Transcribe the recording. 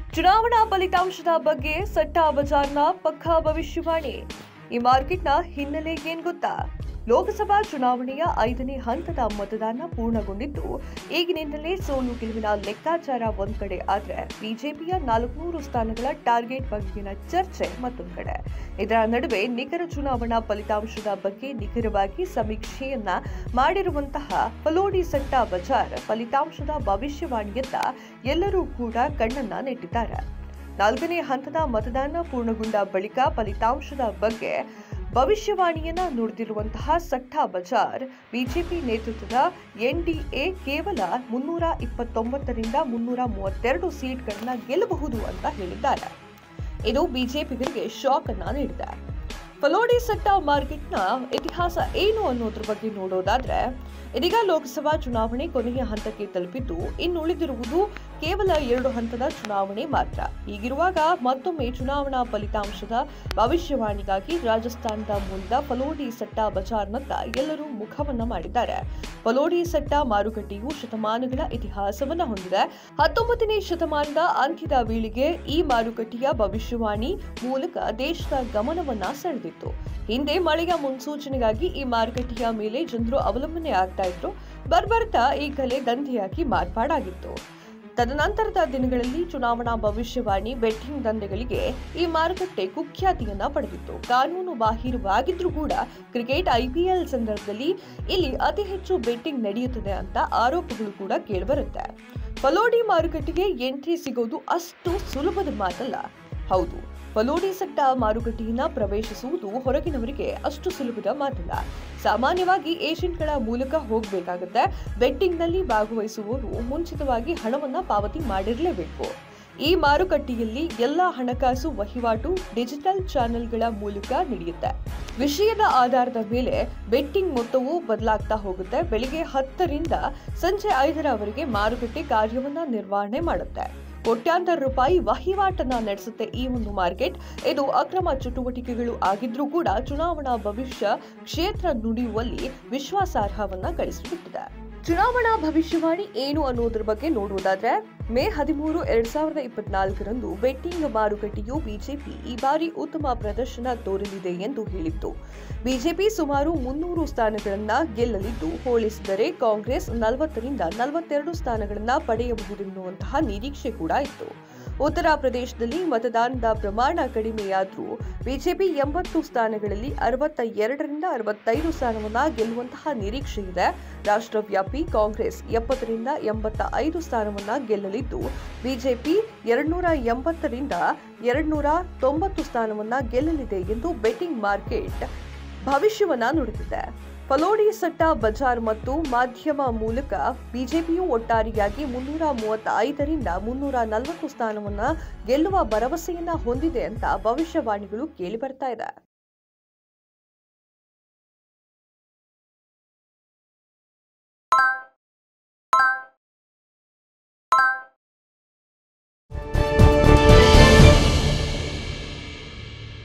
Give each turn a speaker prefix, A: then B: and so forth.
A: ಚುನಾವಣಾ ಫಲಿತಾಂಶದ ಬಗ್ಗೆ ಸಟ್ಟಾ ಬಜಾರ್ನ ಪಕ್ಕಾ ಭವಿಷ್ಯವಾಣಿ ಈ ಮಾರ್ಕೆಟ್ನ ಹಿನ್ನೆಲೆ ಏನ್ ಗೊತ್ತಾ ಲೋಕಸಭಾ ಚುನಾವಣೆಯ ಐದನೇ ಹಂತದ ಮತದಾನ ಪೂರ್ಣಗೊಂಡಿದ್ದು ಈಗಿನಿಂದಲೇ ಸೋಲು ಗೆಲುವಿನ ಲೆಕ್ಕಾಚಾರ ಒಂದ್ ಕಡೆ ಆದ್ರೆ ಬಿಜೆಪಿಯ ನಾಲ್ಕುನೂರು ಸ್ಥಾನಗಳ ಟಾರ್ಗೆಟ್ ಬಗೆಗಿನ ಚರ್ಚೆ ಮತ್ತೊಂದ್ ಕಡೆ ಇದರ ನಡುವೆ ನಿಖರ ಚುನಾವಣಾ ಫಲಿತಾಂಶದ ಬಗ್ಗೆ ನಿಖರವಾಗಿ ಸಮೀಕ್ಷೆಯನ್ನ ಮಾಡಿರುವಂತಹ ಫಲೋಡಿ ಸಟ್ಟಾ ಬಜಾರ್ ಫಲಿತಾಂಶದ ಭವಿಷ್ಯವಾಣಿಯತ್ತ ಎಲ್ಲರೂ ಕೂಡ ಕಣ್ಣನ್ನ ನೆಟ್ಟಿದ್ದಾರೆ ನಾಲ್ಕನೇ ಹಂತದ ಮತದಾನ ಪೂರ್ಣಗೊಂಡ ಬಳಿಕ ಫಲಿತಾಂಶದ ಬಗ್ಗೆ ಭವಿಷ್ಯವಾಣಿಯನ್ನ ನುಡಿದಿರುವಂತಹ ಸಟ್ಟಾ ಬಜಾರ್ ಬಿಜೆಪಿ ನೇತೃತ್ವದ ಎನ್ಡಿಎ ಕೇವಲ ಮುನ್ನೂರ ಇಪ್ಪತ್ತೊಂಬತ್ತರಿಂದ ಮುನ್ನೂರ ಮೂವತ್ತೆರಡು ಸೀಟ್ಗಳನ್ನ ಗೆಲ್ಲಬಹುದು ಅಂತ ಹೇಳಿದ್ದಾರೆ ಇದು ಬಿಜೆಪಿಗರಿಗೆ ಶಾಕ್ ಅನ್ನ ನೀಡಿದೆ ಫಲೋಡಿ ಸಟ್ಟಾ ಮಾರ್ಕೆಟ್ನ ಇತಿಹಾಸ ಏನು ಅನ್ನೋದ್ರ ಬಗ್ಗೆ ನೋಡೋದಾದ್ರೆ ಇದೀಗ ಲೋಕಸಭಾ ಚುನಾವಣೆ ಕೊನೆಯ ಹಂತಕ್ಕೆ ತಲುಪಿದ್ದು ಇನ್ನುಳಿದಿರುವುದು ಕೇವಲ ಎರಡು ಹಂತದ ಚುನಾವಣೆ ಮಾತ್ರ ಹೀಗಿರುವಾಗ ಮತ್ತೊಮ್ಮೆ ಚುನಾವಣಾ ಫಲಿತಾಂಶದ ಭವಿಷ್ಯವಾಣಿಗಾಗಿ ರಾಜಸ್ಥಾನದ ಮೂಲದ ಫಲೋಡಿ ಸಟ್ಟಾ ಬಜಾರ್ನತ್ತ ಎಲ್ಲರೂ ಮುಖವನ್ನ ಮಾಡಿದ್ದಾರೆ ಫಲೋಡಿ ಸಟ್ಟಾ ಮಾರುಕಟ್ಟೆಯು ಶತಮಾನಗಳ ಇತಿಹಾಸವನ್ನ ಹೊಂದಿದೆ ಹತ್ತೊಂಬತ್ತನೇ ಶತಮಾನದ ಅಂತ್ಯದ ವೇಳೆಗೆ ಈ ಮಾರುಕಟ್ಟೆಯ ಭವಿಷ್ಯವಾಣಿ ಮೂಲಕ ದೇಶದ ಗಮನವನ್ನ ಸೆಳೆದಿತ್ತು ಹಿಂದೆ ಮಳೆಯ ಮುನ್ಸೂಚನೆಗಾಗಿ ಈ ಮಾರುಕಟ್ಟೆಯ ಮೇಲೆ ಜನರು ಅವಲಂಬನೆ ಆಗ್ತಾ ಇದ್ರು ಬರ್ಬರ್ತಾ ಈ ಕಲೆ ದಂಧೆಯಾಗಿ ಮಾರ್ಪಾಡಾಗಿತ್ತು ತದನಂತರದ ದಿನಗಳಲ್ಲಿ ಚುನಾವಣಾ ಭವಿಷ್ಯವಾಣಿ ಬೆಟ್ಟಿಂಗ್ ದಂಧೆಗಳಿಗೆ ಈ ಮಾರುಕಟ್ಟೆ ಕುಖ್ಯಾತಿಯನ್ನ ಪಡೆದಿತ್ತು ಕಾನೂನು ಬಾಹಿರವಾಗಿದ್ರೂ ಕೂಡ ಕ್ರಿಕೆಟ್ ಐಪಿಎಲ್ ಸಂದರ್ಭದಲ್ಲಿ ಇಲ್ಲಿ ಅತಿ ಹೆಚ್ಚು ಬೆಟ್ಟಿಂಗ್ ನಡೆಯುತ್ತದೆ ಅಂತ ಆರೋಪಗಳು ಕೂಡ ಕೇಳಿಬರುತ್ತೆ ಫಲೋಡಿ ಮಾರುಕಟ್ಟೆಗೆ ಎಂಟ್ರಿ ಸಿಗೋದು ಅಷ್ಟು ಸುಲಭದ ಮಾತಲ್ಲ ಹೌದು ಫಲೋಡಿ ಸಟ್ಟ ಮಾರುಕಟ್ಟೆಯನ್ನ ಪ್ರವೇಶಿಸುವುದು ಹೊರಗಿನವರಿಗೆ ಅಷ್ಟು ಸುಲಭದ ಮಾತಲ್ಲ ಸಾಮಾನ್ಯವಾಗಿ ಏಜೆಂಟ್ಗಳ ಮೂಲಕ ಹೋಗಬೇಕಾಗುತ್ತೆ ಬೆಟ್ಟಿಂಗ್ನಲ್ಲಿ ಭಾಗವಹಿಸುವವರು ಮುಂಚಿತವಾಗಿ ಹಣವನ್ನ ಪಾವತಿ ಮಾಡಿರಲೇಬೇಕು ಈ ಮಾರುಕಟ್ಟೆಯಲ್ಲಿ ಎಲ್ಲ ಹಣಕಾಸು ವಹಿವಾಟು ಡಿಜಿಟಲ್ ಚಾನೆಲ್ಗಳ ಮೂಲಕ ನಡೆಯುತ್ತೆ ವಿಷಯದ ಆಧಾರದ ಮೇಲೆ ಬೆಟ್ಟಿಂಗ್ ಮೊತ್ತವು ಬದಲಾಗ್ತಾ ಹೋಗುತ್ತೆ ಬೆಳಿಗ್ಗೆ ಹತ್ತರಿಂದ ಸಂಜೆ ಐದರವರೆಗೆ ಮಾರುಕಟ್ಟೆ ಕಾರ್ಯವನ್ನ ನಿರ್ವಹಣೆ ಮಾಡುತ್ತೆ ಕೋಟ್ಯಾಂತರ ರೂಪಾಯಿ ವಹಿವಾಟನ್ನ ನಡೆಸುತ್ತೆ ಈ ಒಂದು ಮಾರ್ಕೆಟ್ ಇದು ಅಕ್ರಮ ಚಟುವಟಿಕೆಗಳು ಆಗಿದ್ರೂ ಕೂಡ ಚುನಾವಣಾ ಭವಿಷ್ಯ ಕ್ಷೇತ್ರ ನುಡಿಯುವಲ್ಲಿ ವಿಶ್ವಾಸಾರ್ಹವನ್ನ ಗಳಿಸಿಬಿಟ್ಟಿದೆ ಚುನಾವಣಾ ಭವಿಷ್ಯವಾಣಿ ಏನು ಅನ್ನೋದ್ರ ಬಗ್ಗೆ ನೋಡುವುದಾದ್ರೆ ಮೇ ಹದಿಮೂರು ಎರಡ್ ಸಾವಿರದ ಇಪ್ಪತ್ನಾಲ್ಕರಂದು ಬೆಟ್ಟಿಂಗ್ ಮಾರುಕಟ್ಟೆಯು ಬಿಜೆಪಿ ಈ ಬಾರಿ ಉತ್ತಮ ಪ್ರದರ್ಶನ ತೋರಲಿದೆ ಎಂದು ಹೇಳಿತ್ತು ಬಿಜೆಪಿ ಸುಮಾರು ಮುನ್ನೂರು ಸ್ಥಾನಗಳನ್ನ ಗೆಲ್ಲಲಿದ್ದು ಹೋಲಿಸಿದರೆ ಕಾಂಗ್ರೆಸ್ ನಲವತ್ತರಿಂದ ನಲವತ್ತೆರಡು ಸ್ಥಾನಗಳನ್ನ ಪಡೆಯಬಹುದೆನ್ನುವಂತಹ ನಿರೀಕ್ಷೆ ಕೂಡ ಇತ್ತು ಉತ್ತರ ಪ್ರದೇಶದಲ್ಲಿ ಮತದಾನದ ಪ್ರಮಾಣ ಕಡಿಮೆಯಾದರೂ ಬಿಜೆಪಿ ಎಂಬತ್ತು ಸ್ಥಾನಗಳಲ್ಲಿ ಅರವತ್ತ ಎರಡರಿಂದ ಅರವತ್ತೈದು ಸ್ಥಾನವನ್ನ ಗೆಲ್ಲುವಂತಹ ನಿರೀಕ್ಷೆ ಇದೆ ರಾಷ್ಟ್ರವ್ಯಾಪಿ ಕಾಂಗ್ರೆಸ್ ಎಪ್ಪತ್ತರಿಂದ ಎಂಬತ್ತ ಐದು ಸ್ಥಾನವನ್ನ ಗೆಲ್ಲಲಿದ್ದು ಬಿಜೆಪಿ ಎರಡ್ನೂರ ಎಂಬತ್ತರಿಂದ ಎರಡ್ನೂರ ತೊಂಬತ್ತು ಸ್ಥಾನವನ್ನ ಗೆಲ್ಲಲಿದೆ ಎಂದು ಬೆಟ್ಟಿಂಗ್ ಮಾರ್ಕೆಟ್ ಭವಿಷ್ಯವನ್ನ ನುಡಿದಿದೆ ಫಲೋಡಿ ಸಟ್ಟಾ ಬಜಾರ್ ಮತ್ತು ಮಾಧ್ಯಮ ಮೂಲಕ ಬಿಜೆಪಿಯು ಒಟ್ಟಾರೆಯಾಗಿ ಮುನ್ನೂರ ಮೂವತ್ತೈದರಿಂದ ಮುನ್ನೂರ ನಲವತ್ತು ಸ್ಥಾನವನ್ನ ಗೆಲ್ಲುವ ಭರವಸೆಯನ್ನ ಹೊಂದಿದೆ ಅಂತ ಭವಿಷ್ಯವಾಣಿಗಳು ಕೇಳಿ ಬರ್ತಾ ಇದೆ